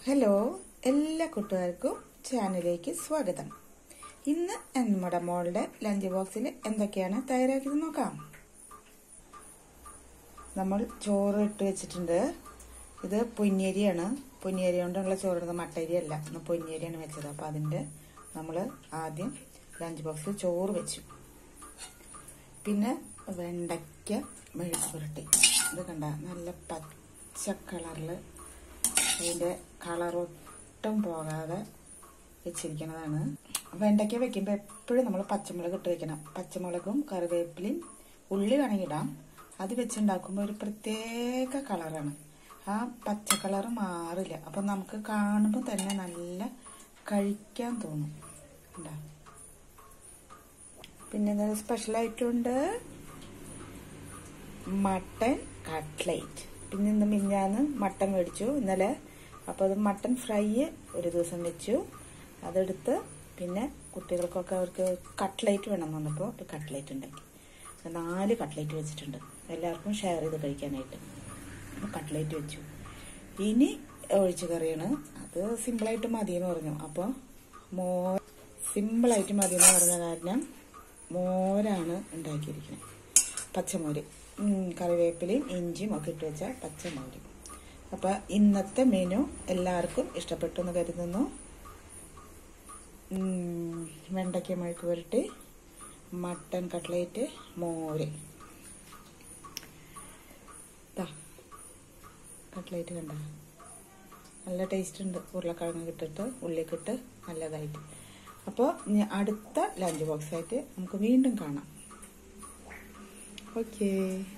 hello എല്ലാ കൂട്ടുകാർക്കും ചാനലിലേക്ക് സ്വാഗതം ഇന്ന് നമ്മുടെ മോളുടെ ലഞ്ച് ബോക്സിൽ എന്തൊക്കെയാണ് തയ്യാറാക്കിയത് നോക്കാം നമ്മൾ ചോറ് ഇട്ട് വെച്ചിട്ടുണ്ട് ഇത് പൊന്നിയരിയാണ് പൊന്നിയരി കൊണ്ടുള്ള ചോറ് മട്ടരി അല്ല ഇന്ന് പൊന്നിയരിയാണ് വെച്ചത് അപ്പോൾ അതിൻ്റെ നമ്മൾ ആദ്യം ലഞ്ച് ബോക്സിൽ ചോറ് വെച്ചു പിന്നെ വെണ്ടയ്ക്ക മെഴുക്ക് പുരട്ടി ഇത് കണ്ട നല്ല പച്ച കളറിൽ അതിൻ്റെ കളറൊട്ടും പോകാതെ വെച്ചിരിക്കുന്നതാണ് വെണ്ടയ്ക്ക വെക്കുമ്പോൾ എപ്പോഴും നമ്മൾ പച്ചമുളക് ഇട്ട് വെക്കണം പച്ചമുളകും കറിവേപ്പിലയും ഉള്ളി വേണമെങ്കിൽ ഇടാം അത് വെച്ചുണ്ടാക്കുമ്പോൾ ഒരു പ്രത്യേക കളറാണ് ആ പച്ച കളറ് മാറില്ല അപ്പം നമുക്ക് കാണുമ്പോൾ തന്നെ നല്ല കഴിക്കാൻ തോന്നും ഉണ്ടാ പിന്നെ എന്താ സ്പെഷ്യലായിട്ടുണ്ട് മട്ടൻ കട്ട്ലൈറ്റ് പിന്നെ ഇന്ന് മിഞ്ഞാന്ന് മട്ടൻ മേടിച്ചു ഇന്നലെ അപ്പോൾ അത് മട്ടൻ ഫ്രൈ ഒരു ദിവസം വെച്ചു അതെടുത്ത് പിന്നെ കുട്ടികൾക്കൊക്കെ അവർക്ക് കട്ട്ലൈറ്റ് വേണം എന്ന് പറഞ്ഞപ്പോൾ ഒരു കട്ട്ലൈറ്റ് ഉണ്ടാക്കി നാല് കട്ട്ലൈറ്റ് വെച്ചിട്ടുണ്ട് എല്ലാവർക്കും ഷെയർ ചെയ്ത് കഴിക്കാനായിട്ട് അപ്പോൾ കട്ട്ലൈറ്റ് വെച്ചു ഇനി ഒഴിച്ചു കറിയാണ് അത് സിമ്പിളായിട്ട് മതിയെന്ന് പറഞ്ഞു അപ്പോൾ മോ സിമ്പിളായിട്ട് മതിയെന്ന് പറഞ്ഞ കാരണം മോരാണ് ഉണ്ടാക്കിയിരിക്കുന്നത് പച്ചമോര് കറിവേപ്പിലയും ഇഞ്ചിയും ഒക്കെ ഇട്ട് വെച്ച പച്ചമോര് അപ്പോൾ ഇന്നത്തെ മെനു എല്ലാവർക്കും ഇഷ്ടപ്പെട്ടു എന്ന് കരുതുന്നു വെണ്ടയ്ക്ക മെഴുക്ക് പുരട്ടി മട്ടൻ കട്ട്ലേറ്റ് മോര് കട്ട്ലേറ്റ് കണ്ട നല്ല ടേസ്റ്റ് ഉണ്ട് ഉരുളക്കിഴങ്ങ് ഇട്ടിട്ട് ഉള്ളിയൊക്കെ ഇട്ട് നല്ലതായിട്ട് അപ്പോൾ അടുത്ത ലഞ്ച് ബോക്സ് ആയിട്ട് നമുക്ക് വീണ്ടും കാണാം ഓക്കേ